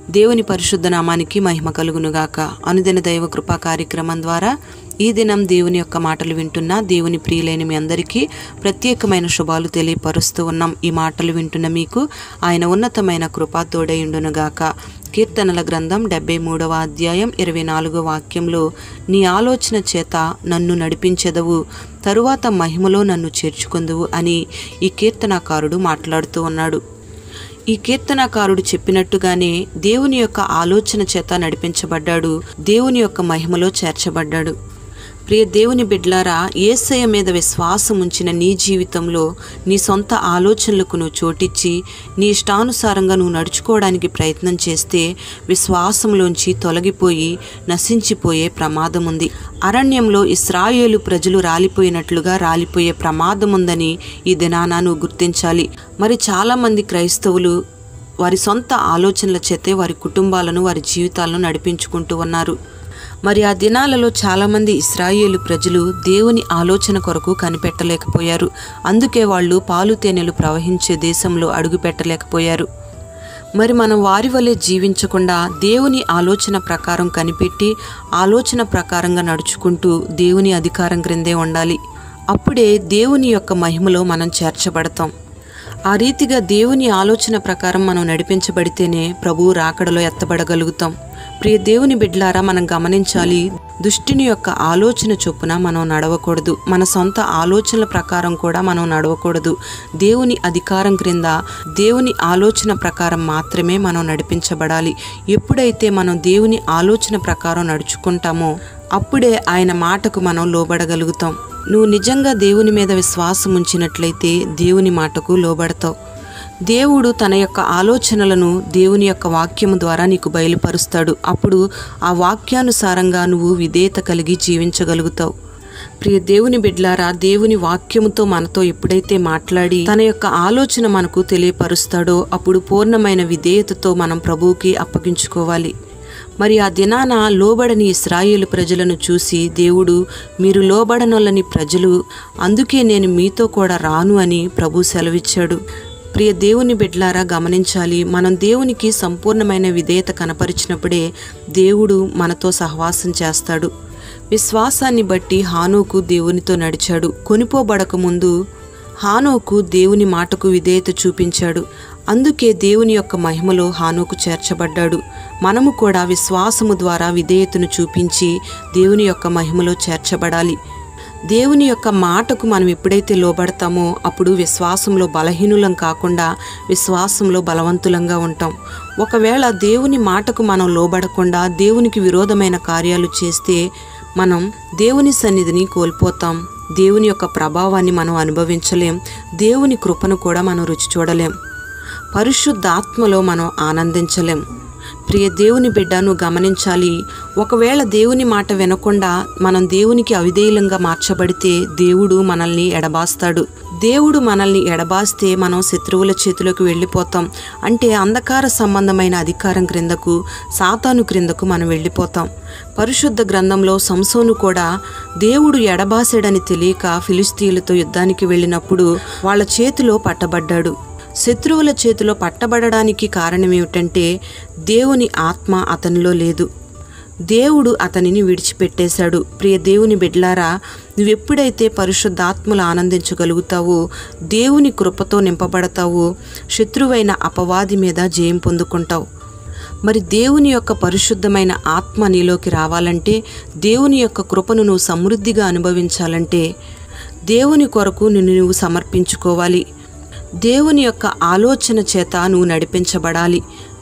దేవుని పరిశుద్ధ నామానికి మహిమ కలుగునుగాక అనుదిన దైవ కృపా కార్యక్రమం ద్వారా ఈ దినం దేవుని యొక్క మాటలు వింటున్న దేవుని ప్రియులైన మీ అందరికీ ప్రత్యేకమైన శుభాలు తెలియపరుస్తూ ఉన్నాం ఈ మాటలు వింటున్న మీకు ఆయన ఉన్నతమైన కృప తోడయుండునుగాక కీర్తనల గ్రంథం డెబ్బై మూడవ అధ్యాయం ఇరవై నాలుగో వాక్యంలో నీ ఆలోచన చేత నన్ను నడిపించెదవు తరువాత మహిమలో నన్ను చేర్చుకుందువు అని ఈ కీర్తనాకారుడు మాట్లాడుతూ ఉన్నాడు ఈ కీర్తనాకారుడు చెప్పినట్టుగానే దేవుని యొక్క ఆలోచన చేత నడిపించబడ్డాడు దేవుని యొక్క మహిమలో చేర్చబడ్డాడు ప్రియ దేవుని బిడ్లారా ఏసయ మీద విశ్వాసం ఉంచిన నీ జీవితంలో నీ సొంత ఆలోచనలకు నువ్వు చోటిచ్చి నీ ఇష్టానుసారంగా నువ్వు నడుచుకోవడానికి ప్రయత్నం చేస్తే విశ్వాసంలోంచి తొలగిపోయి నశించిపోయే ప్రమాదం ఉంది అరణ్యంలో ఇస్రాయేలు ప్రజలు రాలిపోయినట్లుగా రాలిపోయే ప్రమాదం ఉందని ఈ దినాన నువ్వు గుర్తించాలి మరి చాలామంది క్రైస్తవులు వారి సొంత ఆలోచనల చేతే వారి కుటుంబాలను వారి జీవితాలను నడిపించుకుంటూ ఉన్నారు మరి ఆ దినాలలో చాలామంది ఇస్రాయేలు ప్రజలు దేవుని ఆలోచన కొరకు కనిపెట్టలేకపోయారు అందుకే వాళ్ళు పాలు తేనెలు ప్రవహించే దేశంలో అడుగు పెట్టలేకపోయారు మరి మనం వారి వలె జీవించకుండా దేవుని ఆలోచన ప్రకారం కనిపెట్టి ఆలోచన ప్రకారంగా నడుచుకుంటూ దేవుని అధికారం క్రిందే ఉండాలి అప్పుడే దేవుని యొక్క మహిమలో మనం చేర్చబడతాం ఆ రీతిగా దేవుని ఆలోచన ప్రకారం మనం నడిపించబడితేనే ప్రభువు రాకడలో ఎత్తబడగలుగుతాం ప్రియ దేవుని బిడ్లారా మనం గమనించాలి దుష్టుని యొక్క ఆలోచన చొప్పున మనం నడవకూడదు మన సొంత ఆలోచనల ప్రకారం కూడా మనం నడవకూడదు దేవుని అధికారం క్రింద దేవుని ఆలోచన ప్రకారం మాత్రమే మనం నడిపించబడాలి ఎప్పుడైతే మనం దేవుని ఆలోచన ప్రకారం నడుచుకుంటామో అప్పుడే ఆయన మాటకు మనం లోబడగలుగుతాం నువ్వు నిజంగా దేవుని మీద విశ్వాసం ఉంచినట్లయితే దేవుని మాటకు లోబడతావు దేవుడు తన యొక్క ఆలోచనలను దేవుని యొక్క వాక్యము ద్వారా నీకు బయలుపరుస్తాడు అప్పుడు ఆ వాక్యానుసారంగా నువ్వు విధేయత కలిగి జీవించగలుగుతావు ప్రియ దేవుని బిడ్లారా దేవుని వాక్యముతో మనతో ఎప్పుడైతే మాట్లాడి తన యొక్క ఆలోచన మనకు తెలియపరుస్తాడో అప్పుడు పూర్ణమైన విధేయతతో మనం ప్రభువుకి అప్పగించుకోవాలి మరి ఆ దినాన లోబడని ఇస్రాయేలు ప్రజలను చూసి దేవుడు మీరు లోబడనొల్లని ప్రజలు అందుకే నేను మీతో కూడా రాను అని ప్రభు సెలవిచ్చాడు ప్రియ దేవుని బిడ్లారా గమనించాలి మనం దేవునికి సంపూర్ణమైన విధేయత కనపరిచినప్పుడే దేవుడు మనతో సహవాసం చేస్తాడు విశ్వాసాన్ని బట్టి హానోకు దేవునితో నడిచాడు కొనిపోబడక ముందు హానోకు దేవుని మాటకు విధేయత చూపించాడు అందుకే దేవుని యొక్క మహిమలో హానోకు చేర్చబడ్డాడు మనము కూడా విశ్వాసము ద్వారా విధేయతను చూపించి దేవుని యొక్క మహిమలో చేర్చబడాలి దేవుని యొక్క మాటకు మనం ఎప్పుడైతే లోబడతామో అప్పుడు విశ్వాసంలో బలహీనులం కాకుండా విశ్వాసంలో బలవంతులంగా ఉంటాం ఒకవేళ దేవుని మాటకు మనం లోబడకుండా దేవునికి విరోధమైన కార్యాలు చేస్తే మనం దేవుని సన్నిధిని కోల్పోతాం దేవుని యొక్క ప్రభావాన్ని మనం అనుభవించలేం దేవుని కృపను కూడా మనం రుచి చూడలేం పరిశుద్ధాత్మలో మనం ఆనందించలేం ప్రియ దేవుని బిడ్డ నువ్వు గమనించాలి ఒకవేళ దేవుని మాట వినకుండా మనం దేవునికి అవిధేయులంగా మార్చబడితే దేవుడు మనల్ని ఎడబాస్తాడు దేవుడు మనల్ని ఎడబాస్తే మనం శత్రువుల చేతిలోకి వెళ్ళిపోతాం అంటే అంధకార సంబంధమైన అధికారం క్రిందకు సాతాను క్రిందకు మనం వెళ్ళిపోతాం పరిశుద్ధ గ్రంథంలో సంసోను కూడా దేవుడు ఎడబాసాడని తెలియక ఫిలిస్తీన్లతో యుద్ధానికి వెళ్ళినప్పుడు వాళ్ళ చేతిలో పట్టబడ్డాడు శత్రువుల చేతిలో పట్టబడడానికి కారణం ఏమిటంటే దేవుని ఆత్మ అతనిలో లేదు దేవుడు అతనిని విడిచిపెట్టేశాడు ప్రియ దేవుని బిడ్లారా నువ్వెప్పుడైతే పరిశుద్ధాత్మలు ఆనందించగలుగుతావో దేవుని కృపతో నింపబడతావో శత్రువైన అపవాది మీద జయం పొందుకుంటావు మరి దేవుని యొక్క పరిశుద్ధమైన ఆత్మ నీలోకి రావాలంటే దేవుని యొక్క కృపను నువ్వు సమృద్ధిగా అనుభవించాలంటే దేవుని కొరకు నిన్ను నువ్వు సమర్పించుకోవాలి దేవుని యొక్క ఆలోచన చేత నువ్వు నడిపించబడాలి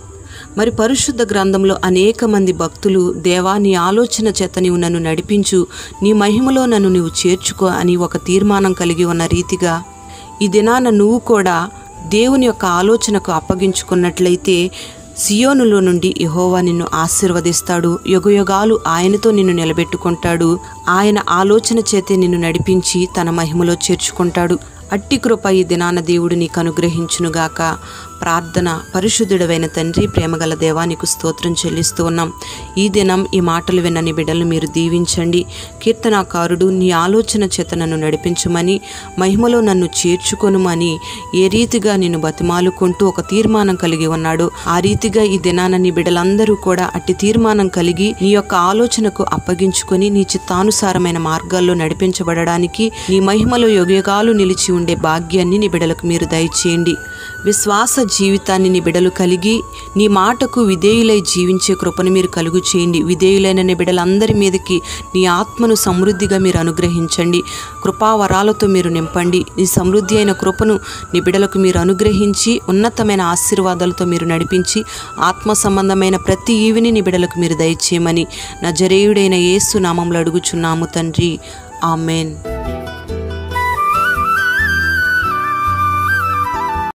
మరి పరిశుద్ధ గ్రంథంలో అనేక మంది భక్తులు దేవా నీ ఆలోచన చేత నీవు నన్ను నడిపించు నీ మహిమలో నన్ను నీవు చేర్చుకో అని ఒక తీర్మానం కలిగి ఉన్న రీతిగా ఈ దినాన నువ్వు కూడా దేవుని యొక్క ఆలోచనకు అప్పగించుకున్నట్లయితే సియోనులో నుండి యహోవా నిన్ను ఆశీర్వదిస్తాడు యుగయుగాలు ఆయనతో నిన్ను నిలబెట్టుకుంటాడు ఆయన ఆలోచన చేతే నిన్ను నడిపించి తన మహిమలో చేర్చుకుంటాడు అట్టి కృప ఈ దినాన దేవుడు నీకు అనుగ్రహించునుగాక ప్రార్థన పరిశుద్ధుడవైన తండ్రి ప్రేమగల దేవానికి స్తోత్రం చెల్లిస్తూ ఉన్నాం ఈ దినం ఈ మాటలు వినని బిడ్డలు మీరు దీవించండి కీర్తనాకారుడు నీ ఆలోచన చేత నన్ను నడిపించమని మహిమలో నన్ను చేర్చుకొనుమని ఏ రీతిగా నేను బతిమాలుకుంటూ ఒక తీర్మానం కలిగి ఉన్నాడు ఆ రీతిగా ఈ దినాన నీ బిడ్డలందరూ కూడా అట్టి తీర్మానం కలిగి నీ యొక్క ఆలోచనకు అప్పగించుకొని నీ చిత్తానుసారమైన మార్గాల్లో నడిపించబడడానికి నీ మహిమలో యుగయుగాలు నిలిచి ఉండే భాగ్యాన్ని నీ బిడ్డలకు మీరు దయచేయండి విశ్వాస జీవితాన్ని నీ బిడలు కలిగి నీ మాటకు విధేయులై జీవించే కృపను మీరు కలుగు చేయండి విధేయులైన నీ బిడలందరి మీదకి నీ ఆత్మను సమృద్ధిగా మీరు అనుగ్రహించండి కృపావరాలతో మీరు నింపండి నీ సమృద్ధి అయిన కృపను నీ బిడలకు మీరు అనుగ్రహించి ఉన్నతమైన ఆశీర్వాదాలతో మీరు నడిపించి ఆత్మ సంబంధమైన ప్రతి ఈవిని నీ బిడలకు మీరు దయచేయమని నా జరేయుడైన యేసు నామంలో అడుగుచున్నాము తండ్రి ఆమెన్